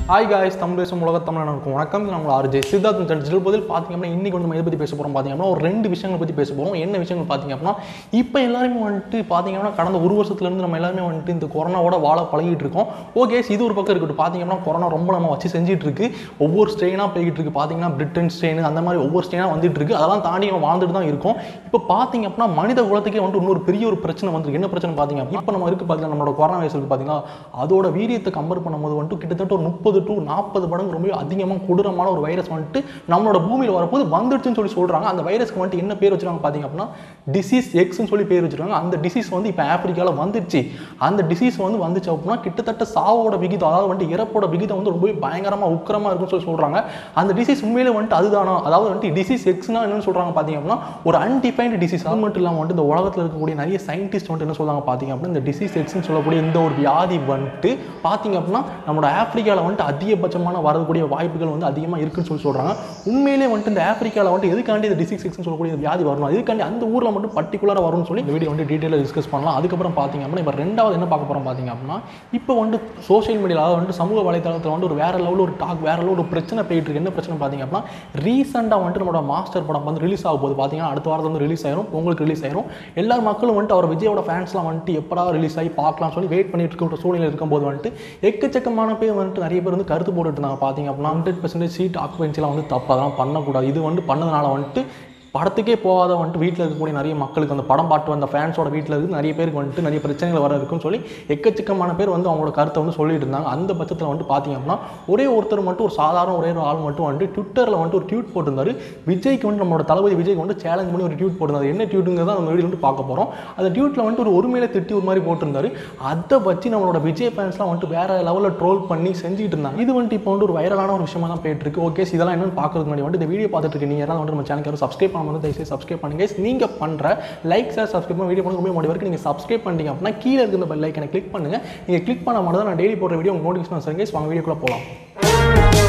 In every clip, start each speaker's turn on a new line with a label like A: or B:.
A: Hi guys Tamil பேசும் உலக தமிழனுக்கும் வணக்கம் இது நம்மளோட ஆர்ஜே சித்தார்த்தன் டிஜிட்டல் பதில் பார்த்தீங்க அப்படின்னா இன்னைக்கு வந்து நம்ம எதை பற்றி பேச போகிறோம் பார்த்தீங்க அப்படின்னா ஒரு ரெண்டு விஷயங்களை பற்றி பேச போகிறோம் என்ன விஷயங்கள் பார்த்தீங்க அப்படின்னா இப்போ எல்லாருமே வந்துட்டு பார்த்தீங்க அப்படின்னா கடந்த ஒரு வருஷத்துலேருந்து நம்ம எல்லாருமே வந்துட்டு இந்த கொரோனாவோட வாழ பழகிட்டு இருக்கோம் ஓகே இது ஒரு பக்கம் இருக்கட்டும் பார்த்தீங்க அப்படின்னா கொரோனா ரொம்ப நம்ம வச்சு செஞ்சுட்டு இருக்கு ஒவ்வொரு ஸ்ட்ரெயினாக போய்கிட்டு இருக்கு பார்த்தீங்கன்னா பிரிட்டன் ஸ்ட்ரெயின் அந்த மாதிரி ஒவ்வொரு ஸ்ட்ரெயினாக வந்துட்டு இருக்கு அதெல்லாம் தாண்டி நம்ம வாழ்ந்துட்டு தான் இருக்கோம் இப்போ பார்த்தீங்க அப்படின்னா மனித குலத்துக்கே வந்துட்டு இன்னொரு பெரிய ஒரு பிரச்சனை வந்துருக்கு என்ன பிரச்சனை பார்த்தீங்க அப்படின்னா இப்போ நம்ம இருக்கு பார்த்தீங்கன்னா நம்மளோட கொரோனா வைரஸ் இருக்கு பார்த்தீங்கன்னா அதோட வீரியத்தை கம்பேர் பண்ணும்போது வந்துட்டு கிட்டத்தட்ட ஒரு முப்பது டு நாற்பது மடங்கு ரொம்ப அதிகமாக கொடூரமான ஒரு வைரஸ் வந்துட்டு நம்மளோட பூமியில் வரப்போது வந்துடுச்சுன்னு சொல்லி சொல்கிறாங்க அந்த வைரஸ்க்கு வந்துட்டு என்ன பேர் வச்சிருக்காங்க பார்த்தீங்க அப்படின்னா டிசீஸ் எக்ஸ்னு சொல்லி பேர் வச்சிருக்காங்க அந்த டிசீஸ் வந்து இப்போ ஆப்பிரிக்காவில் வந்துடுச்சு அந்த டிசீஸ் வந்து வந்துச்சு அப்படின்னா கிட்டத்தட்ட சாவோட விகிதம் அதாவது வந்துட்டு இறப்போட விகிதம் வந்து ரொம்பவே பயங்கரமாக உக்கிரமாக இருக்குன்னு சொல்லி சொல்கிறாங்க அந்த டிசீஸ் உண்மையிலே வந்துட்டு அதுதானா அதாவது வந்துட்டு டிசீஸ் எக்ஸ்னா என்னன்னு சொல்கிறாங்க பார்த்தீங்க அப்படின்னா ஒரு அன்டிஃபைன்டு டிசீஸ் அது மட்டும் இல்லாமல் வந்துட்டு இந்த உலகத்தில் இருக்கக்கூடிய நிறைய சயின்டிஸ்ட் வந்துட்டு என்ன சொல்றாங்க பார்த்தீங்க அப்படின்னா இந்த டிசீஸ் எக்ஸ்னு சொல்லக்கூடிய இந்த ஒரு வியாதி வந்துட்டு பார்த்தீங்க அப்படின்னா நம்மளோட ஆப்பிரிக்காவில் வந்துட்டு அதிகபட்சமான வரக்கூடிய வாய்ப்புகள் வந்து அதிகமாக இருக்குன்னு சொல்லி சொல்கிறாங்க உண்மையிலே வந்துட்டு இந்த ஆப்பிரிக்காவில் வந்துட்டு எதுக்காண்டி இந்த டிசீஸ் எக்ஸ்னு சொல்லக்கூடிய இந்த வியாதி வரணும் இதுக்காண்டி அந்த ஊரில் மட்டும் பர்டிகுலராக வரும்னு சொல்லி இந்த வீடியோ வந்து டீட்டெயிலாக டிஸ்கஸ் பண்ணலாம் அதுக்கப்புறம் பார்த்தீங்க அப்படின்னா இப்போ ரெண்டாவது என்ன பார்க்க போகிறோம் பார்த்தீங்க அப்படின்னா இப்போ வந்துட்டு சோஷியல் மீடியாவில் அதாவது வந்துட்டு சமூக வலைத்தளத்தில் வந்து ஒரு வேற லெவலில் ஒரு டாக் வேற லெவலில் ஒரு பிரச்சனை போயிட்டு இருக்கு என்ன பிரச்சனை பார்த்தீங்க அப்படின்னா ரீசெண்டாக வந்துட்டு நம்மளோட மாஸ்டர் படம் வந்து ரிலீஸ் ஆக போகுது பார்த்தீங்கன்னா அடுத்த வாரத்தில் வந்து ரிலீஸ் ஆயிரும் உங்களுக்கு ரிலீஸ் ஆயிரும் எல்லா மக்களும் வந்துட்டு அவர் விஜயோட ஃபேன்ஸ்லாம் வந்துட்டு எப்படா ரிலீஸ் ஆகி பார்க்கலாம் சொல்லி வெயிட் பண்ணிட்டு இருக்க சூழ்நிலை இருக்கும்போது வந்துட்டு எக்கச்சக்கமான பேர் வந்துட்டு நிறைய பேர் வந்து கருத்து போட்டுட்டு இருந்தாங்க பார்த்தீங்க அப்படின்னா ஹண்ட்ரட் பர்சன்டேஜ் சீட் ஆக்குபென்சிலாம் வந்து தப்பு அதெல்லாம் பண்ணக்கூடாது இது வந்து பண்ணதுனால வந்துட்டு படத்துக்கே போகாத வந்துட்டு வீட்டில் இருக்கக்கூடிய நிறைய மக்களுக்கு அந்த படம் பாட்டு வந்த ஃபேன்ஸோட வீட்டில் இருந்து நிறைய பேருக்கு வந்துட்டு நிறைய பிரச்சனைகள் வர இருக்குன்னு சொல்லி எக்கச்சக்கமான பேர் வந்து அவங்களோட கருத்தை வந்து சொல்லிட்டு இருந்தாங்க அந்த பட்சத்தில் வந்துட்டு பார்த்தீங்க அப்படின்னா ஒரே ஒருத்தர் மட்டும் ஒரு சாதாரண ஒரே ஒரு ஆள் மட்டும் வந்துட்டு ட்விட்டரில் வந்துட்டு ஒரு ட்வீட் போட்டிருந்தாரு விஜய்க்கு வந்து நம்மளோட தளபதி விஜய்க்கு வந்து சேலஞ்ச் பண்ணி ஒரு ட்வீட் போட்டிருந்தாரு என்ன ட்வீட்டுங்கிறத அந்த வீடியோ வந்து பார்க்க போகிறோம் அந்த ட்வீட்டில் வந்துட்டு ஒரு ஒருமையில திட்டி ஒரு மாதிரி போட்டிருந்தாரு அதை வச்சு நம்மளோட விஜய் ஃபேன்ஸ்லாம் வந்துட்டு வேற லெவலில் ட்ரோல் பண்ணி செஞ்சுட்டு இருந்தாங்க இது வந்துட்டு இப்போ வந்து ஒரு வைரலான ஒரு விஷயமா தான் போயிட்டு இருக்கு ஓகே இதெல்லாம் என்னன்னு பார்க்கறதுக்கு முன்னாடி வந்துட்டு இந்த வீடியோ பார்த்துட்டு இருக்கு நீங்கள் யாராவது வந்து நம்ம சேனலுக்கு யாரும் சப்ஸ்கிரைப் பண்ணாமல் தயவுசெய்து சப்ஸ்கிரைப் பண்ணுங்க நீங்கள் பண்ணுற லைக் சார் சப்ஸ்கிரைப் பண்ணி வீடியோ பண்ண ரொம்ப முடிவு வரைக்கும் நீங்கள் சப்ஸ்கிரைப் பண்ணிட்டீங்க அப்படின்னா கீழே இருக்க இந்த பெல் ஐக்கனை கிளிக் பண்ணுங்க நீங்கள் கிளிக் பண்ண மட்டும் தான் நான் டெய்லி போடுற வீடியோ உங்களுக்கு நோட்டிஃபிகேஷன் சரிங்க வாங்க வீடியோக்குள்ள போகலாம்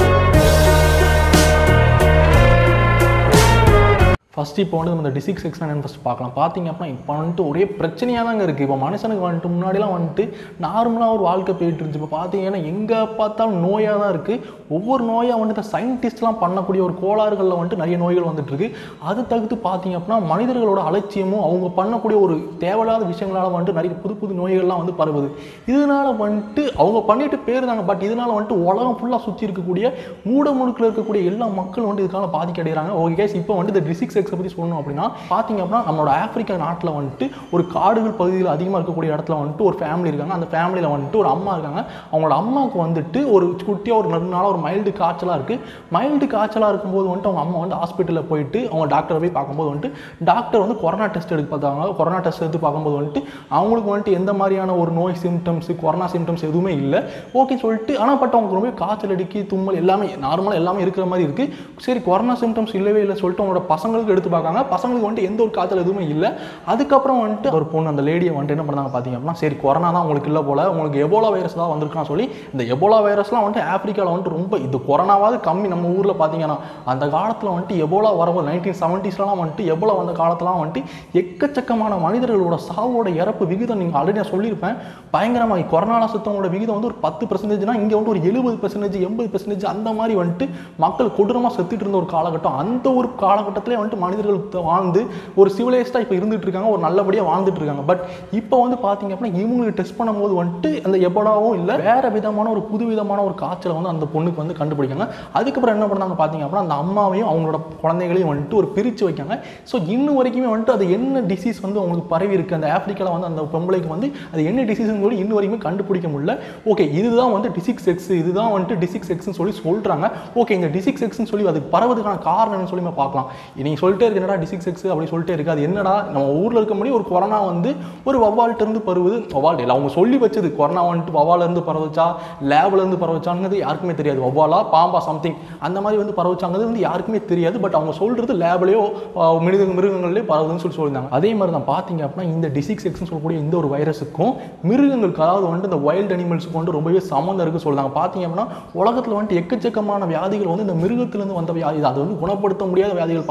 A: ஃபஸ்ட் இப்போ வந்து நம்ம இந்த டிசிக் செக்ஷன் என்னன்னு ஃபஸ்ட் பார்க்கலாம் பார்த்தீங்க அப்படின்னா இப்போ வந்துட்டு ஒரே பிரச்சனையாக தாங்க இருக்குது இப்போ மனுஷனுக்கு வந்துட்டு முன்னாடிலாம் வந்துட்டு நார்மலாக ஒரு வாழ்க்கை போயிட்டு இருந்துச்சு இப்போ பார்த்தீங்கன்னா எங்கே பார்த்தாலும் நோயாக தான் இருக்குது ஒவ்வொரு நோயாக வந்துட்டு சயின்டிஸ்ட்லாம் பண்ணக்கூடிய ஒரு கோளாறுகளில் வந்துட்டு நிறைய நோய்கள் வந்துட்டு இருக்கு அது தகுத்து பார்த்தீங்க அப்படின்னா மனிதர்களோட அலட்சியமும் அவங்க பண்ணக்கூடிய ஒரு தேவையில்லாத விஷயங்களால வந்துட்டு நிறைய புது புது நோய்கள்லாம் வந்து பரவுது இதனால வந்துட்டு அவங்க பண்ணிட்டு போயிருந்தாங்க பட் இதனால வந்துட்டு உலகம் ஃபுல்லாக சுற்றி இருக்கக்கூடிய மூட முடுக்கில் இருக்கக்கூடிய எல்லா மக்களும் வந்து இதுக்கான பாதிக்க அடைகிறாங்க ஓகே இப்போ வந்து இந்த டிசிக் செக்ஸை பற்றி சொல்லணும் அப்படின்னா பார்த்தீங்க அப்படின்னா நம்மளோட ஆப்பிரிக்கா நாட்டில் வந்துட்டு ஒரு காடுகள் பகுதியில் அதிகமாக இருக்கக்கூடிய இடத்துல வந்துட்டு ஒரு ஃபேமிலி இருக்காங்க அந்த ஃபேமிலியில் வந்துட்டு ஒரு அம்மா இருக்காங்க அவங்களோட அம்மாவுக்கு வந்துட்டு ஒரு குட்டியாக ஒரு ரெண்டு நாளாக ஒரு மைல்டு காய்ச்சலாக இருக்குது மைல்டு காய்ச்சலாக இருக்கும்போது வந்துட்டு அவங்க அம்மா வந்து ஹாஸ்பிட்டலில் போயிட்டு அவங்க டாக்டரை போய் பார்க்கும்போது வந்துட்டு டாக்டர் வந்து கொரோனா டெஸ்ட் எடுத்து பார்த்தாங்க கொரோனா டெஸ்ட் எடுத்து பார்க்கும்போது வந்துட்டு அவங்களுக்கு வந்துட்டு எந்த மாதிரியான ஒரு நோய் சிம்டம்ஸ் கொரோனா சிம்டம்ஸ் எதுவுமே இல்லை ஓகே சொல்லிட்டு ஆனால் பட் அவங்க ரொம்ப காய்ச்சல் அடிக்கி தும்மல் எல்லாமே நார்மலாக எல்லாமே இருக்கிற மாதிரி இருக்குது சரி கொரோனா சிம்டம்ஸ் இல்லவே இல்லை சொல்லிட்டு அவங்களோட பசங்களுக்கு எடுத்து பார்க்காங்க பசங்களுக்கு வந்துட்டு எந்த ஒரு காய்ச்சல் எதுவுமே இல்லை அதுக்கப்புறம் வந்துட்டு ஒரு பொண்ணு அந்த லேடியை வந்துட்டு என்ன பண்ணாங்க பார்த்தீங்க அப்படின்னா சரி கொரோனா தான் உங்களுக்கு இல்லை போல உங்களுக்கு எபோலா வைரஸ் தான் வந்திருக்கான்னு சொல்லி இந்த எபோலா வைரஸ்லாம் வந்துட்டு ஆப்பிரிக்காவில் வந்துட்டு ரொம்ப இது கொரோனாவாவது கம்மி நம்ம ஊரில் பார்த்தீங்கன்னா அந்த காலத்தில் வந்துட்டு எபோலா வரும்போது நைன்டீன் செவன்ட்டீஸ்லாம் வந்துட்டு எபோலா வந்த காலத்துலாம் வந்துட்டு எக்கச்சக்கமான மனிதர்களோட சாவோட இறப்பு விகிதம் நீங்கள் ஆல்ரெடி நான் சொல்லியிருப்பேன் பயங்கரமாக கொரோனால சுத்தவங்களோட விகிதம் வந்து ஒரு பத்து பர்சன்டேஜ்னா இங்கே வந்து ஒரு எழுபது பர்சன்டேஜ் எண்பது பர்சன்டேஜ் அந்த மாதிரி வந்துட்டு மக்கள் கொடூரமாக செத்துட்டு இருந்த ஒரு காலகட்டம் அந்த ஒரு காலகட்டத்திலே வந்துட்டு மனிதர்கள் வாழ்ந்து ஒரு சிவிலைஸ்டாக இப்போ இருந்துட்டு இருக்காங்க ஒரு நல்லபடியாக வாழ்ந்துட்டு இருக்காங்க பட் இப்போ வந்து பார்த்தீங்க அப்படின்னா இவங்களுக்கு டெஸ்ட் பண்ணும்போது வந்துட்டு அந்த எபடாவும் இல்லை வேற விதமான ஒரு புது விதமான ஒரு காய்ச்சலை வந்து அந்த பொண்ணுக்கு வந்து கண்டுபிடிக்காங்க அதுக்கப்புறம் என்ன பண்ணாங்க பார்த்தீங்க அப்படின்னா அந்த அம்மாவையும் அவங்களோட குழந்தைகளையும் வந்துட்டு ஒரு பிரித்து வைக்காங்க ஸோ இன்னும் வரைக்குமே வந்துட்டு அது என்ன டிசீஸ் வந்து அவங்களுக்கு பரவி இருக்கு அந்த ஆப்பிரிக்காவில் வந்து அந்த பொம்பளைக்கு வந்து அது என்ன டிசீஸ்னு சொல்லி இன்னும் வரைக்குமே கண்டுபிடிக்க முடியல ஓகே இதுதான் வந்து டிசிக் செக்ஸ் இதுதான் வந்துட்டு டிசிக் செக்ஸ்னு சொல்லி சொல்கிறாங்க ஓகே இந்த டிசிக் செக்ஸ்னு சொல்லி அதுக்கு பரவதுக்கான காரணம் என்னன்னு சொல்லி நம்ம பார்க்கலாம் நீங்கள் சொல்லிட்டே இருக்கு என்னடா டிசிக் செக்ஸ் அப்படி சொல்லிட்டே இருக்கு அது என்னடா நம்ம ஊரில் இருக்க முடியும் ஒரு கொரோனா வந்து ஒரு வவ்வால்கிட்ட இருந்து பரவுது வவ்வால் இல்லை அவங்க சொல்லி வச்சது கொரோனா வந்துட்டு வவ்வால இருந்து பரவச்சா லேப்ல இருந்து பரவச்சாங்கிறது யாருக்குமே தெரியாது வவ்வாலா பாம்பா சம்திங் அந்த மாதிரி வந்து பரவச்சாங்கிறது வந்து யாருக்குமே தெரியாது பட் அவங்க சொல்றது லேப்லயோ மிருக மிருகங்கள்லயோ பரவுதுன்னு சொல்லி சொல்லியிருந்தாங்க அதே மாதிரி தான் பார்த்தீங்க அப்படின்னா இந்த டிசிக் செக்ஸ்னு சொல்லக்கூடிய இந்த ஒரு வைரஸுக்கும் மிருகங்களுக்கு அதாவது வந்துட்டு இந்த வைல்ட் அனிமல்ஸுக்கு வந்து ரொம்பவே சம்மந்தம் இருக்கு சொல்றாங்க பார்த்தீங்க அப்படின்னா உலகத்தில் வந்துட்டு எக்கச்சக்கமான வியாதிகள் வந்து இந்த மிருகத்திலிருந்து வந்த வியாதி தான். அது வந்து குணப்படுத்த முடியாத வியாதிகள் பார்த்தீங்கன்னா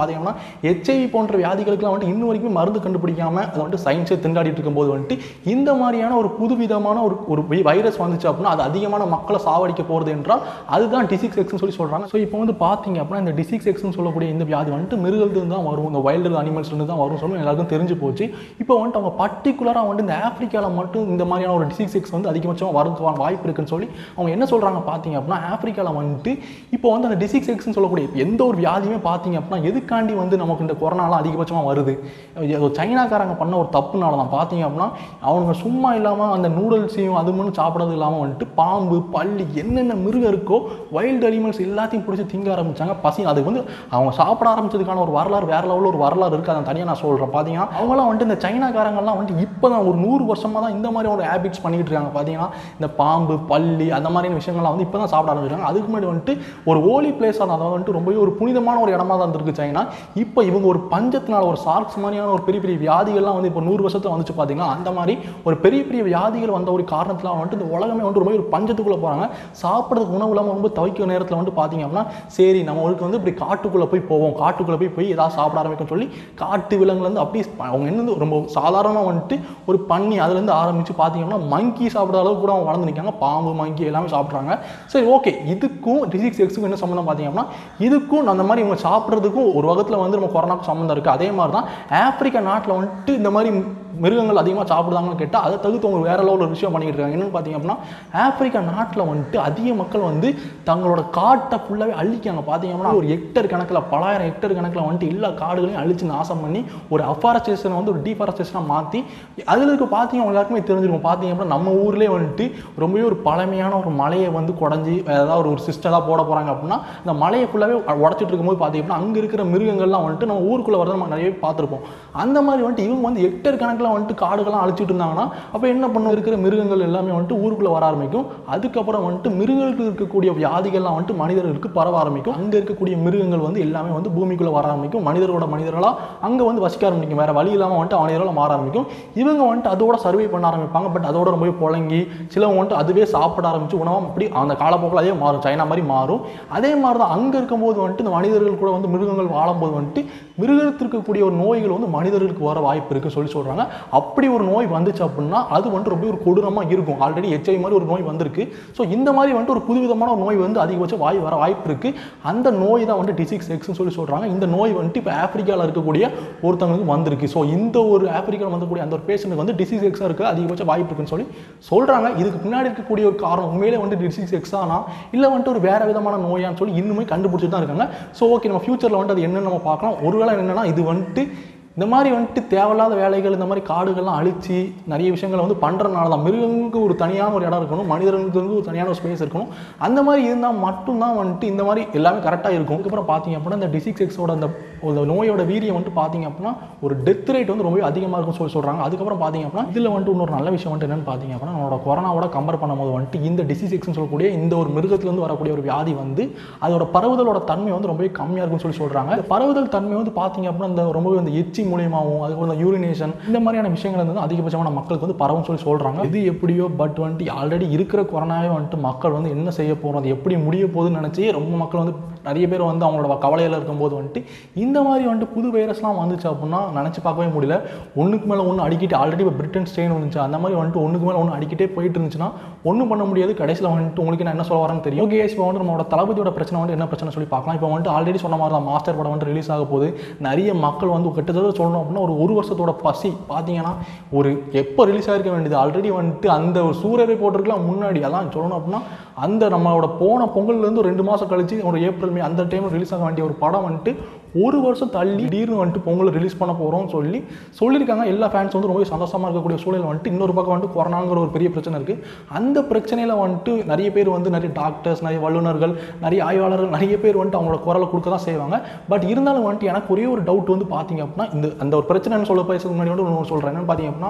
A: ஹெச்ஐவி போன்ற வியாதிகளுக்குலாம் வந்துட்டு இன்னும் வரைக்கும் மருந்து கண்டுபிடிக்காம அதை வந்துட்டு சயின்ஸே திண்டாடிட்டு இருக்கும்போது வந்துட்டு இந்த மாதிரியான ஒரு புதுவிதமான ஒரு ஒரு வைரஸ் வந்துச்சு அப்படின்னா அது அதிகமான மக்களை சாவடிக்க போகிறது என்றால் அதுதான் டிசிக்ஸ் எக்ஸ்னு சொல்லி சொல்கிறாங்க ஸோ இப்போ வந்து பார்த்தீங்க அப்படின்னா இந்த டிசிக்ஸ் எக்ஸ்னு சொல்லக்கூடிய இந்த வியாதி வந்துட்டு மிருகத்துலேருந்து தான் வரும் இந்த வைல்டு அனிமல்ஸ்லேருந்து தான் வரும் சொல்லி எல்லாருக்கும் தெரிஞ்சு போச்சு இப்போ வந்துட்டு அவங்க பர்டிகுலராக வந்துட்டு இந்த ஆப்பிரிக்காவில் மட்டும் இந்த மாதிரியான ஒரு டிசிக்ஸ் எக்ஸ் வந்து அதிகபட்சமாக வரது வாய்ப்பு இருக்குன்னு சொல்லி அவங்க என்ன சொல்கிறாங்க பார்த்தீங்க அப்படின்னா ஆப்பிரிக்காவில் வந்துட்டு இப்போ வந்து அந்த டிசிக்ஸ் எக்ஸ்னு சொல்லக்கூடிய எந்த ஒரு வியாதியுமே பார்த்தீங்க அப்படின்னா எதுக்காண்டி வந்து நமக்கு இந்த கொரோனாலாம் அதிகபட்சமாக வருது இது சைனாக்காரங்க பண்ண ஒரு தப்புனால தான் பார்த்தீங்க அப்படின்னா அவங்க சும்மா இல்லாமல் அந்த நூடுல்ஸையும் அது மட்டும் சாப்பிட்றது இல்லாமல் வந்துட்டு பாம்பு பள்ளி என்னென்ன மிருகம் இருக்கோ வைல்டு அனிமல்ஸ் எல்லாத்தையும் பிடிச்சி திங்க ஆரம்பிச்சாங்க பசி அது வந்து அவங்க சாப்பிட ஆரம்பிச்சதுக்கான ஒரு வரலாறு வேற லெவலில் ஒரு வரலாறு இருக்குது அதை தனியாக நான் சொல்கிறேன் பார்த்தீங்கன்னா அவங்களாம் வந்துட்டு இந்த சைனாக்காரங்கள்லாம் வந்துட்டு இப்போ தான் ஒரு நூறு வருஷமாக தான் இந்த மாதிரி ஒரு ஹேபிட்ஸ் பண்ணிக்கிட்டு இருக்காங்க பார்த்தீங்கன்னா இந்த பாம்பு பள்ளி அந்த மாதிரியான விஷயங்கள்லாம் வந்து இப்போ தான் சாப்பிட ஆரம்பிச்சிருக்காங்க அதுக்கு முன்னாடி வந்துட்டு ஒரு ஓலி பிளேஸ் அதாவது வந்துட்டு ரொம்பவே ஒரு புனிதமான ஒரு இடமா தான் இருந்திருக்கு சைனா இப்போ இவங்க ஒரு பஞ்சத்தினால ஒரு சார்க்ஸ் மாதிரியான ஒரு பெரிய பெரிய வியாதிகள்லாம் வந்து இப்போ நூறு வருஷத்துல வந்துச்சு பார்த்தீங்கன்னா அந்த மாதிரி ஒரு பெரிய பெரிய வியாதிகள் வந்த ஒரு காரணத்தில் வந்துட்டு இந்த உலகமே வந்து ரொம்ப ஒரு பஞ்சத்துக்குள்ளே போகிறாங்க சாப்பிட்றதுக்கு உணவு இல்லாமல் ரொம்ப தவிக்கிற நேரத்தில் வந்து பார்த்தீங்க அப்படின்னா சரி நம்ம அவருக்கு வந்து இப்படி காட்டுக்குள்ளே போய் போவோம் காட்டுக்குள்ளே போய் போய் ஏதாவது சாப்பிட ஆரம்பிக்கும் சொல்லி காட்டு விலங்குலேருந்து அப்படி அவங்க என்ன ரொம்ப சாதாரணமாக வந்துட்டு ஒரு பண்ணி அதுலேருந்து ஆரம்பித்து பார்த்தீங்கன்னா மங்கி சாப்பிட்ற அளவுக்கு கூட அவங்க வளர்ந்து நிற்காங்க பாம்பு மங்கி எல்லாமே சாப்பிட்றாங்க சரி ஓகே இதுக்கும் டிசிக்ஸ் எக்ஸுக்கும் என்ன சம்மந்தம் பார்த்தீங்க அப்படின்னா இதுக்கும் அந்த மாதிரி இவங்க சாப்பிட்றதுக்கும் ஒரு வகத்தில் வந்து நம்ம கொரோனாக்கு சம்மந்தம் இருக்குது அதே மாதிரி தான் ஆப்பிரிக்கா நாட்டில் வந்துட்டு இந்த மாதிரி மிருகங்கள் அதிகமாக சாப்பிடுதாங்கன்னு கேட்டால் அதை தவிர்த்து அவங்க வேற லெவலில் ஒரு விஷயம் பண்ணிக்கிட்டு இருக்காங்க என்னன்னு பார்த்தீங்க அப்படின்னா ஆப்பிரிக்கா நாட்டில் வந்துட்டு அதிக மக்கள் வந்து தங்களோட காட்டை ஃபுல்லாகவே அழிக்காங்க பார்த்தீங்க அப்படின்னா ஒரு ஹெக்டர் கணக்கில் பலாயிரம் ஹெக்டர் கணக்கில் வந்துட்டு எல்லா காடுகளையும் அழிச்சு நாசம் பண்ணி ஒரு அஃபாரஸ்டேஷனை வந்து ஒரு டீஃபாரஸ்டேஷனாக மாற்றி அதில் இருக்க பார்த்தீங்க எல்லாருக்குமே தெரிஞ்சிருக்கும் பார்த்தீங்க அப்படின்னா நம்ம ஊர்லேயே வந்துட்டு ரொம்பவே ஒரு பழமையான ஒரு மலையை வந்து குடஞ்சி ஏதாவது ஒரு சிஸ்டராக போட போகிறாங்க அப்படின்னா இந்த மலையை ஃபுல்லாகவே உடச்சிட்டு இருக்கும்போது பார்த்தீங்க அப்படின்னா அங்கே இருக்கிற மிருகங்கள்லாம் வந்துட்டு நம்ம ஊருக்குள்ளே வரதை நம்ம நிறைய பார்த்துருப்போம் அந்த மாதிரி வந்துட்டு இவங்க வந்து ஹெக்டர் கணக்கில் வந்துட்டு காடுகள்லாம் அழிச்சிட்டு இருந்தாங்கன்னா அப்போ என்ன பண்ணும் இருக்கிற மிருகங்கள் எல்லாமே வந்துட்டு ஊருக்குள்ளே வர ஆரம்பிக்கும் அதுக்கப்புறம் வந்துட்டு மிருகங்களுக்கு இருக்கக்கூடிய வியாதிகள்லாம் வந்துட்டு மனிதர்களுக்கு பரவ ஆரம்பிக்கும் அங்கே இருக்கக்கூடிய மிருகங்கள் வந்து எல்லாமே வந்து பூமிக்குள்ளே வர ஆரம்பிக்கும் மனிதரோட மனிதர்களாக அங்கே வந்து வசிக்க ஆரம்பிக்கும் வேறு வழி இல்லாமல் வந்துட்டு மனிதர்களாக மாற ஆரம்பிக்கும் இவங்க வந்துட்டு அதோட சர்வே பண்ண ஆரம்பிப்பாங்க பட் அதோட ரொம்ப புழங்கி சிலவங்க வந்துட்டு அதுவே சாப்பிட ஆரம்பிச்சு உணவாக அப்படி அந்த காலப்போக்கில் அதே மாறும் சைனா மாதிரி மாறும் அதே மாதிரி தான் அங்கே இருக்கும்போது வந்துட்டு இந்த மனிதர்கள் கூட வந்து மிருகங்கள் வாழும்போது வந்துட்டு மிருகத்திற்கு இருக்கக்கூடிய ஒரு நோய்கள் வந்து மனிதர்களுக்கு வர வாய்ப்பு இருக்குது சொல்லி சொல்கிறாங்க அப்படி ஒரு நோய் வந்துச்சு அப்படின்னா அது வந்துட்டு ரொம்ப ஒரு கொடூரமாக இருக்கும் ஆல்ரெடி ஹெச்ஐவி மாதிரி ஒரு நோய் வந்திருக்கு ஸோ இந்த மாதிரி வந்துட்டு ஒரு புதுவிதமான ஒரு நோய் வந்து அதிகபட்சம் வாய் வர வாய்ப்பு இருக்குது அந்த நோய் தான் வந்துட்டு டிசிக்ஸ் எக்ஸ்னு சொல்லி சொல்கிறாங்க இந்த நோய் வந்துட்டு இப்போ ஆப்பிரிக்காவில் இருக்கக்கூடிய ஒருத்தவங்களுக்கு வந்திருக்கு ஸோ இந்த ஒரு ஆப்பிரிக்காவில் வந்தக்கூடிய அந்த ஒரு பேஷண்ட்டுக்கு வந்து டிசீஸ் எக்ஸாக இருக்க அதிகபட்ச வாய்ப்பு இருக்குன்னு சொல்லி சொல்கிறாங்க இதுக்கு பின்னாடி இருக்கக்கூடிய ஒரு காரணம் உண்மையிலே வந்து டிசீஸ் எக்ஸானா இல்லை வந்துட்டு ஒரு வேறு விதமான நோயான்னு சொல்லி இன்னுமே கண்டுபிடிச்சிட்டு தான் இருக்காங்க ஸோ ஓகே நம்ம ஃபியூச்சரில் வந்துட்டு அது என்னன்னு நம்ம பார்க்கலாம் ஒருவேளை என்னன்னா இது வந்துட்டு இந்த மாதிரி வந்துட்டு தேவையில்லாத வேலைகள் இந்த மாதிரி காடுகள்லாம் அழிச்சு நிறைய விஷயங்களை வந்து பண்ணுறதுனால தான் மிருகங்களுக்கு ஒரு தனியான ஒரு இடம் இருக்கணும் மனிதர்களுக்கு ஒரு தனியான ஒரு ஸ்பேஸ் இருக்கணும் அந்த மாதிரி இருந்தால் மட்டும்தான் வந்துட்டு இந்த மாதிரி எல்லாமே கரெக்டாக இருக்கும் அதுக்கப்புறம் பார்த்தீங்க அப்படின்னா இந்த டிசிக்ஸ் எக்ஸோட அந்த ஒரு நோயோட வீரியம் வந்துட்டு பார்த்தீங்க அப்படின்னா ஒரு டெத் ரேட் வந்து ரொம்ப அதிகமாக இருக்கும்னு சொல்லி சொல்கிறாங்க அதுக்கப்புறம் பார்த்தீங்க அப்படின்னா இதில் வந்துட்டு இன்னொரு நல்ல விஷயம் வந்துட்டு என்னன்னு பார்த்தீங்க அப்படின்னா நம்மளோட கொரோனாவோட கம்பேர் பண்ணும்போது வந்துட்டு இந்த டிசீஸ் எக்ஸ்னு சொல்லக்கூடிய இந்த ஒரு மிருகத்துலேருந்து வரக்கூடிய ஒரு வியாதி வந்து அதோட பரவுதலோட தன்மை வந்து ரொம்பவே கம்மியாக இருக்கும்னு சொல்லி சொல்கிறாங்க இந்த பரவுதல் தன்மை வந்து பார்த்தீங்க அப்படின்னா இந்த ரொம்பவே இந்த எச்சி மூலியமாகவும் அதுக்கப்புறம் இந்த யூரினேஷன் இந்த மாதிரியான விஷயங்கள் வந்து அதிகபட்சமான மக்களுக்கு வந்து பரவும் சொல்லி சொல்கிறாங்க இது எப்படியோ பட் வந்துட்டு ஆல்ரெடி இருக்கிற கொரோனாவே வந்துட்டு மக்கள் வந்து என்ன செய்ய போகிறோம் அது எப்படி முடிய போகுதுன்னு நினச்சி ரொம்ப மக்கள் வந்து நிறைய பேர் வந்து அவங்களோட கவலையில் இருக்கும்போது வந்துட்டு இந்த மாதிரி வந்துட்டு புது வைரஸ்லாம் வந்துச்சு அப்படின்னா நினச்சி பார்க்கவே முடியல ஒன்றுக்கு மேலே ஒன்று அடிக்கிட்டு ஆல்ரெடி இப்போ பிரிட்டன் ஸ்ட்ரெயின் வந்துச்சு அந்த மாதிரி வந்துட்டு ஒன்றுக்கு மேலே ஒன்று அடிக்கிட்டே போயிட்டு இருந்துச்சுன்னா ஒன்றும் பண்ண முடியாது கடைசியில் வந்துட்டு உங்களுக்கு நான் என்ன சொல்ல வரேன்னு தெரியும் ஓகே இப்போ வந்து நம்மளோட தளபதியோட பிரச்சனை வந்து என்ன பிரச்சனை சொல்லி பார்க்கலாம் இப்போ வந்துட்டு ஆல்ரெடி சொன்ன மாதிரி தான் மாஸ்டர் படம் வந்து ரிலீஸ் ஆக போகுது நிறைய மக்கள் வந்து கிட்டத்தட்ட சொல்லணும் அப்படின்னா ஒரு ஒரு வருஷத்தோட பசி பார்த்தீங்கன்னா ஒரு எப்போ ரிலீஸ் ஆகிருக்க வேண்டியது ஆல்ரெடி வந்துட்டு அந்த ஒரு சூரியரை போட்டிருக்கலாம் முன்னாடி அதான் சொல்லணும் அப்படின்னா அந்த நம்மளோட போன பொங்கல்லேருந்து ஒரு ரெண்டு மாதம் கழிச்சு ஒரு ஏப்ரல் மே அந்த டைமில் ரிலீஸ் ஆக வேண்டிய ஒரு படம் வந்துட்டு ஒரு வருஷம் தள்ளி திடீர்னு வந்துட்டு பொங்கல் ரிலீஸ் பண்ண போகிறோம்னு சொல்லி சொல்லியிருக்காங்க எல்லா ஃபேன்ஸ் வந்து ரொம்ப சந்தோஷமாக இருக்கக்கூடிய சூழல் வந்துட்டு இன்னொரு பக்கம் வந்துட்டு கொரோனாங்கிற ஒரு பெரிய பிரச்சனை இருக்குது அந்த பிரச்சனையில் வந்துட்டு நிறைய பேர் வந்து நிறைய டாக்டர்ஸ் நிறைய வல்லுநர்கள் நிறைய ஆய்வாளர்கள் நிறைய பேர் வந்துட்டு அவங்களோட குரலை கொடுக்க தான் செய்வாங்க பட் இருந்தாலும் வந்துட்டு எனக்கு ஒரே ஒரு டவுட் வந்து பார்த்தீங்க அப்படின்னா இந்த அந்த ஒரு பிரச்சனைன்னு சொல்ல பேசுறதுக்கு முன்னாடி வந்து ஒன்று சொல்கிறேன் என்னன்னு பார்த்தீங்க அப்படின்னா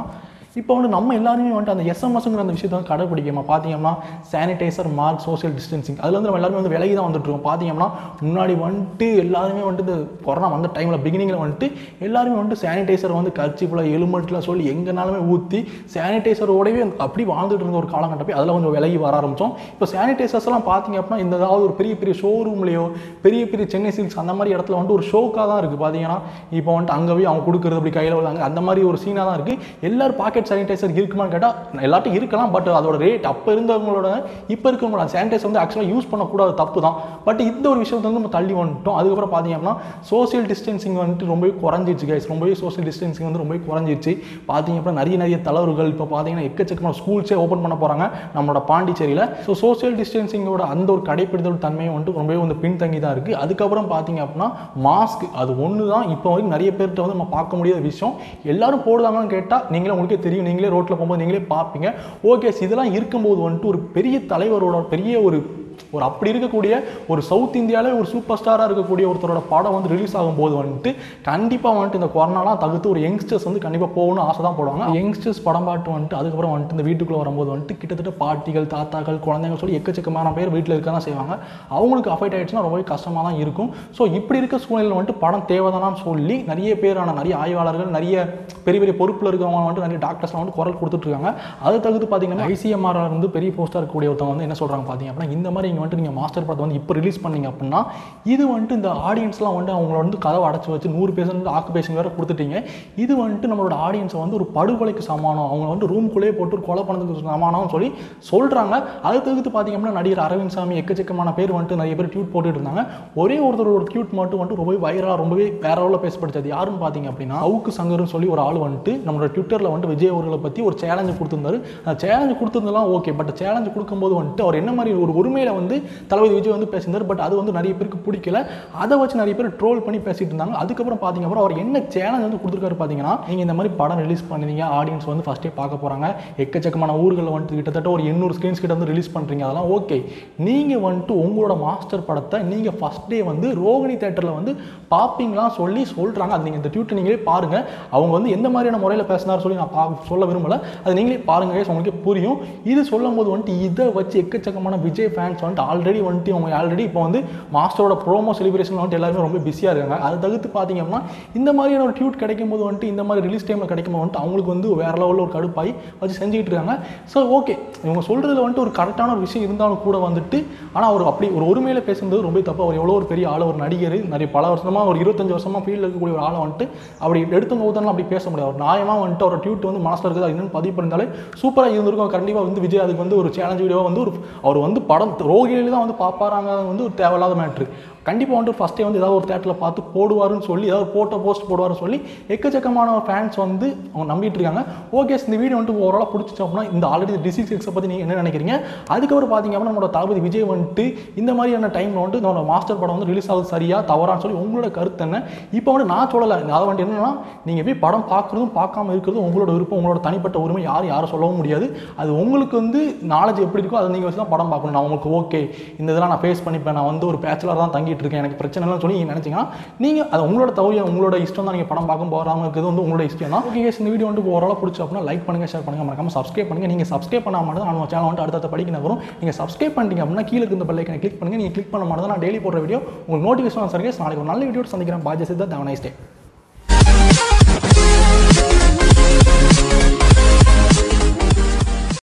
A: இப்போ வந்து நம்ம எல்லாருமே வந்துட்டு அந்த எஸ்எம்எஸ்ங்கிற அந்த விஷயத்தை வந்து கடைப்பிடிக்கமா பார்த்தீங்கன்னா சானிடைசர் மார்க் சோஷியல் டிஸ்டன்சிங் அதில் வந்து நம்ம எல்லாருமே வந்து விலகி தான் வந்துட்டு இருக்கோம் பார்த்தீங்கன்னா முன்னாடி வந்துட்டு எல்லாருமே வந்துட்டு இந்த கொரோனா வந்த டைமில் பிகினிங்கில் வந்துட்டு எல்லாருமே வந்துட்டு சானிடைசர் வந்து கர்ச்சிப்பில் எலுமெண்ட்டில் சொல்லி எங்கனாலுமே ஊற்றி சானிடைசரோடவே அப்படி வாழ்ந்துட்டு இருந்த ஒரு காலகட்டம் போய் அதில் கொஞ்சம் விலகி வர ஆரம்பித்தோம் இப்போ சானிடைசர்ஸ்லாம் பார்த்தீங்க அப்படின்னா இந்த ஏதாவது ஒரு பெரிய பெரிய ஷோரூம்லேயோ பெரிய பெரிய சென்னை சில்க்ஸ் அந்த மாதிரி இடத்துல வந்துட்டு ஒரு ஷோக்காக தான் இருக்குது பார்த்தீங்கன்னா இப்போ வந்துட்டு அங்கே போய் அவங்க கொடுக்குறது அப்படி கையில் விழுந்தாங்க அந்த மாதிரி ஒரு சீனாக தான் இருக்குது எல்லாரும் பாக்கெட் சானிடைசர் இருக்குமான்னு கேட்டால் எல்லாத்தையும் இருக்கலாம் பட் அதோட ரேட் அப்போ இருந்தவங்களோட இப்போ இருக்கவங்களோட சானிடைசர் வந்து ஆக்சுவலாக யூஸ் பண்ணக்கூடாது தப்பு தான் பட் இந்த ஒரு விஷயத்தை வந்து நம்ம தள்ளி வந்துட்டோம் அதுக்கப்புறம் பார்த்தீங்க அப்படின்னா சோஷியல் டிஸ்டன்சிங் வந்துட்டு ரொம்பவே குறைஞ்சிருச்சு கைஸ் ரொம்பவே சோஷியல் டிஸ்டன்சிங் வந்து ரொம்பவே குறைஞ்சிருச்சு பார்த்தீங்க அப்படின்னா நிறைய நிறைய தலைவர்கள் இப்போ பார்த்தீங்கன்னா எக்கச்சக்கமான ஸ்கூல்ஸே ஓப்பன் பண்ண போகிறாங்க நம்மளோட பாண்டிச்சேரியில் ஸோ சோஷியல் டிஸ்டன்சிங்கோட அந்த ஒரு கடைப்பிடித்தல் தன்மையை வந்துட்டு ரொம்பவே வந்து பின்தங்கி தான் இருக்குது அதுக்கப்புறம் பார்த்தீங்க அப்படின்னா மாஸ்க் அது ஒன்று தான் இப்போ வரைக்கும் நிறைய பேர்கிட்ட வந்து நம்ம பார்க்க முடியாத விஷயம் எல்லாரும் போடுதாங்கன்னு கேட்டால் நீங்களே உங்களுக்கே தெரியும் நீங்களே ரோட்டில் போகும்போது நீங்களே பார்ப்பீங்க ஓகே இதெல்லாம் இருக்கும்போது வந்துட்டு ஒரு பெரிய தலைவரோட பெரிய ஒரு ஒரு அப்படி இருக்கக்கூடிய ஒரு சவுத் இந்தியாவிலே ஒரு சூப்பர் ஸ்டாராக இருக்கக்கூடிய ஒருத்தரோட படம் வந்து ரிலீஸ் ஆகும்போது வந்துட்டு கண்டிப்பாக வந்துட்டு இந்த கொரோனாலாம் தகுத்து ஒரு யங்ஸ்டர்ஸ் வந்து கண்டிப்பாக போகணும்னு ஆசை தான் போடுவாங்க யங்ஸ்டர்ஸ் படம் பாட்டு வந்துட்டு அதுக்கப்புறம் வந்துட்டு இந்த வீட்டுக்குள்ளே வரும்போது வந்துட்டு கிட்டத்தட்ட பாட்டிகள் தாத்தாக்கள் குழந்தைங்க சொல்லி எக்கச்சக்கமான பேர் வீட்டில் இருக்க தான் செய்வாங்க அவங்களுக்கு அஃபெக்ட் ஆயிடுச்சுன்னா ரொம்பவே கஷ்டமாக தான் இருக்கும் ஸோ இப்படி இருக்க சூழ்நிலையில் வந்துட்டு படம் தேவைதானான்னு சொல்லி நிறைய பேரான நிறைய ஆய்வாளர்கள் நிறைய பெரிய பெரிய பொறுப்பில் இருக்கவங்க வந்துட்டு நிறைய டாக்டர்ஸ்லாம் வந்து குரல் கொடுத்துட்ருக்காங்க அதை தகுத்து பார்த்தீங்கன்னா ஐசிஎம்ஆர் இருந்து பெரிய போஸ்டாக இருக்கக்கூடிய ஒருத்தவங்க வந்து என்ன சொல்கிறாங்க பார்த்தீங்க அப்படின்னா இந்த மாதிரி இங்கே வந்துட்டு நீங்கள் மாஸ்டர் படத்தை வந்து இப்போ ரிலீஸ் பண்ணீங்க அப்படின்னா இது வந்துட்டு இந்த ஆடியன்ஸ்லாம் வந்துட்டு அவங்கள வந்து கதவை அடைச்சி வச்சு நூறு பேசன்ட் ஆக்குபேஷன் வேறு கொடுத்துட்டீங்க இது வந்துட்டு நம்மளோட ஆடியன்ஸை வந்து ஒரு படுகொலைக்கு சமானம் அவங்க வந்து ரூம்குள்ளேயே போட்டு ஒரு கொலை பண்ணதுக்கு சமானம்னு சொல்லி சொல்கிறாங்க அதை தகுத்து பார்த்தீங்க அப்படின்னா நடிகர் அரவிந்த் சாமி எக்கச்சக்கமான பேர் வந்துட்டு நிறைய பேர் ட்வீட் போட்டுட்டு இருந்தாங்க ஒரே ஒருத்தர் ஒரு ட்வீட் மட்டும் வந்துட்டு ரொம்பவே வைரலாக ரொம்பவே வேற லெவலில் பேசப்படுச்சது யாருன்னு பார்த்தீங்க அப்படின்னா அவுக்கு சங்கர்னு சொல்லி ஒரு ஆள் வந்துட்டு நம்மளோட ட்விட்டரில் வந்துட்டு விஜய் அவர்களை பற்றி ஒரு சேலஞ்சு கொடுத்துருந்தாரு அந்த சேலஞ்சு கொடுத்துருந்தெல்லாம் ஓகே பட் சேலஞ்சு கொடுக்கும்போது வந்துட்டு அவர் என்ன மாதிரி ஒரு உரிமையில் வந்து தளபதி விஜய் வந்து பேசியிருந்தார் பட் அது வந்து நிறைய பேருக்கு பிடிக்கல அதை வச்சு நிறைய பேர் ட்ரோல் பண்ணி பேசிட்டு இருந்தாங்க அதுக்கப்புறம் பார்த்தீங்க அப்புறம் அவர் என்ன சேலஞ்ச் வந்து கொடுத்துருக்காரு பார்த்தீங்கன்னா நீங்கள் இந்த மாதிரி படம் ரிலீஸ் பண்ணிருந்தீங்க ஆடியன்ஸ் வந்து ஃபஸ்ட்டே பார்க்க போகிறாங்க எக்கச்சக்கமான ஊர்களில் வந்துட்டு கிட்டத்தட்ட ஒரு எண்ணூறு ஸ்க்ரீன்ஸ் கிட்ட வந்து ரிலீஸ் பண்ணுறீங்க அதெல்லாம் ஓகே நீங்கள் வந்துட்டு உங்களோட மாஸ்டர் படத்தை நீங்கள் ஃபஸ்ட் டே வந்து ரோகிணி தேட்டரில் வந்து பார்ப்பீங்களாம் சொல்லி சொல்கிறாங்க அது நீங்கள் இந்த ட்விட்டர் நீங்களே பாருங்கள் அவங்க வந்து எந்த மாதிரியான முறையில் பேசினார் சொல்லி நான் பா சொல்ல விரும்பல அது நீங்களே பாருங்க guys, உங்களுக்கே புரியும் இது சொல்லும் போது வந்துட்டு இதை வச்சு எக்கச்சக்கமான விஜய் ஃபேன்ஸ் வந்துட்டு ஆல்ரெடி வந்துட்டு அவங்க ஆல்ரெடி இப்போ வந்து மாஸ்டரோட ப்ரோமோ செலிப்ரேஷன் வந்துட்டு எல்லாருமே ரொம்ப பிஸியாக இருக்காங்க அதை தவிர்த்து பார்த்தீங்க அப்படின்னா இந்த மாதிரியான ஒரு ட்யூட் கிடைக்கும் போது வந்துட்டு இந்த மாதிரி ரிலீஸ் டைமில் கிடைக்கும் போது வந்துட்டு அவங்களுக்கு வந்து வேற லெவலில் ஒரு கடுப்பாய் வச்சு செஞ்சுக்கிட்டு இருக்காங்க ஸோ ஓகே இவங்க சொல்கிறதுல வந்துட்டு ஒரு கரெக்டான ஒரு விஷயம் இருந்தாலும் கூட வந்துட்டு ஆனால் அவர் அப்படி ஒரு ஒருமையில் பேசுறது ரொம்ப தப்பு அவர் எவ்வளோ ஒரு பெரிய ஆள் ஒரு நடிகர் நிறைய பல வருஷமாக ஒரு இருபத்தஞ்சு வருஷமாக ஃபீல்டில் இருக்கக்கூடிய ஒரு ஆளை வந்துட்டு அப்படி எடுத்தவங்க ஊத்தலாம் அப்படி பேச முடியாது ஒரு நியாயமாக வந்துட்டு ஒரு ட்யூட் வந்து மனசில் இருக்குது அது என்னன்னு பதிவு பண்ணிருந்தாலே சூப்பராக இருந்திருக்கும் கண்டிப்பாக வந்து விஜய் அதுக்கு வந்து ஒரு சேலஞ்ச் வீடியோ வந்து ஒரு அவர் வந்து படம் ரோகிணியில் தான் வந்து பார்ப்பாராங்க வந்து ஒரு தேவையில்லாத மேட்ரு கண்டிப்பாக வந்துட்டு ஃபஸ்ட்டே வந்து ஏதாவது ஒரு தேட்டரில் பார்த்து போடுவாருன்னு சொல்லி ஏதாவது போட்டோ போஸ்ட் போடுவாருன்னு சொல்லி எக்கச்சக்கமான ஃபேன்ஸ் வந்து அவங்க நம்பிட்டு இருக்காங்க ஓகே இந்த வீடியோ வந்துட்டு ஓரளவு பிடிச்சிச்சு அப்படின்னா இந்த ஆல்ரெடி டிசிக்ஸ் எக்ஸை பற்றி நீங்கள் என்ன நினைக்கிறீங்க அதுக்கப்புறம் பார்த்தீங்க அப்படின்னா நம்மளோட தளபதி விஜய் வந்துட்டு இந்த மாதிரியான டைமில் வந்துட்டு நம்மளோட மாஸ்டர் படம் வந்து ரிலீஸ் ஆகுது சரியா தவறான்னு சொல்லி உங்களோட கருத்து என்ன இப்போ வந்து நான் சொல்லலை அதை வந்துட்டு என்னன்னா நீங்கள் போய் படம் பார்க்குறதும் பார்க்காம இருக்கிறதும் உங்களோட விருப்பம் உங்களோட தனிப்பட்ட உரிமை யாரும் யாரும் சொல்லவும் முடியாது அது உங்களுக்கு வந்து நாலேஜ் எப்படி இருக்கோ அதை நீங்கள் வச்சு தான் படம் பார்க்கணும் நான் உங்களுக்கு ஓகே இந்த இதெல்லாம் நான் ஃபேஸ் பண்ணிப்பேன் நான் வந்து ஒரு பேச்சுலர் தான் தங்கிட்டு இருக்கேன் எனக்கு பிரச்சனை இல்லைன்னு சொல்லி நீங்கள் நினச்சிங்கன்னா நீங்கள் அது உங்களோட தவிர உங்களோட இஷ்டம் தான் நீங்கள் படம் பார்க்க போகாமல் இருக்கிறது வந்து உங்களோட இஷ்டம் தான் ஓகே இந்த வீடியோ வந்து ஓரளவு பிடிச்சி அப்படின்னா லைக் பண்ணுங்கள் ஷேர் பண்ணுங்கள் மறக்காம சப்ஸ்கிரைப் பண்ணுங்கள் நீங்கள் சப்ஸ்கிரைப் பண்ண மாட்டேன் நான் சேனல் வந்து அடுத்த படிக்க வரும் நீங்கள் சப்ஸ்கிரைப் பண்ணிட்டீங்க அப்படின்னா கீழே இருந்த பெல்லைக்கனை கிளிக் பண்ணுங்கள் நீங்கள் கிளிக் பண்ண மாட்டேன் நான் டெய்லி போடுற வீடியோ உங்களுக்கு நோட்டிஃபிகேஷன் சர்வீஸ் நாளைக்கு ஒரு நல்ல வீடியோ சந்திக்கிறேன் பாஜ் சித்தா தேவ நைஸ் டே